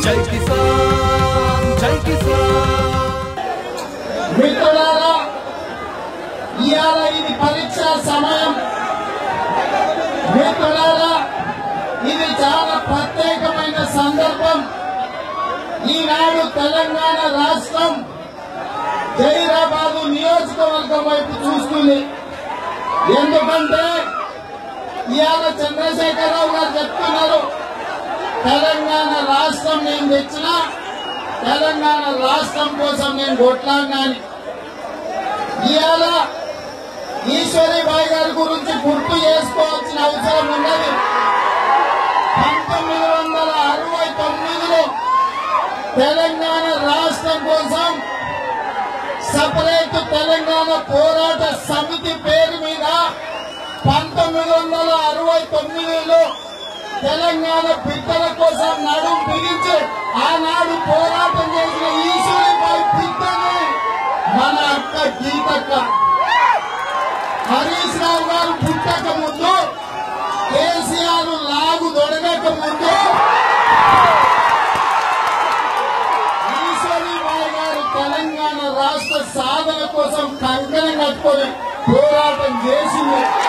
జై కిసాన్ జై కిసాన్ మిత్రులారా ఇవాళ ఇది పరీక్ష సమయం మిత్రులారా ఇది చాలా ప్రత్యేకమైన సందర్భం ఈనాడు తెలంగాణ రాష్ట్రం జైరాబాదు నియోజకవర్గం వైపు చూస్తుంది ఎందుకంటే ఇవాళ చంద్రశేఖరరావు గారు చెప్తున్నారు తెలంగాణ రాష్ట్రం నేను తెచ్చినా తెలంగాణ రాష్ట్రం కోసం నేను కొట్లాడినాను ఇవాళ ఈశ్వరీబాయి గారి గురించి గుర్తు చేసుకోవాల్సిన అవసరం ఉన్నది పంతొమ్మిది వందల అరవై తొమ్మిదిలో తెలంగాణ రాష్ట్రం కోసం సపరేట్ తెలంగాణ పోరాట సమితి పేరు మీద పంతొమ్మిది వందల అరవై తొమ్మిదిలో తెలంగాణ బిడ్డల కోసం నడుం బిగించి ఆనాడు పోరాటం చేసిన ఈశ్వరిపై బిడ్డని మన అక్క గీతక్క హరీష్ రావు గారు పుట్టక ముందు కేసీఆర్ లాగు దొడగక ముందు ఈశ్వరీబాయి గారు తెలంగాణ రాష్ట్ర సాధన కోసం కంకణం కట్టుకొని పోరాటం చేసింది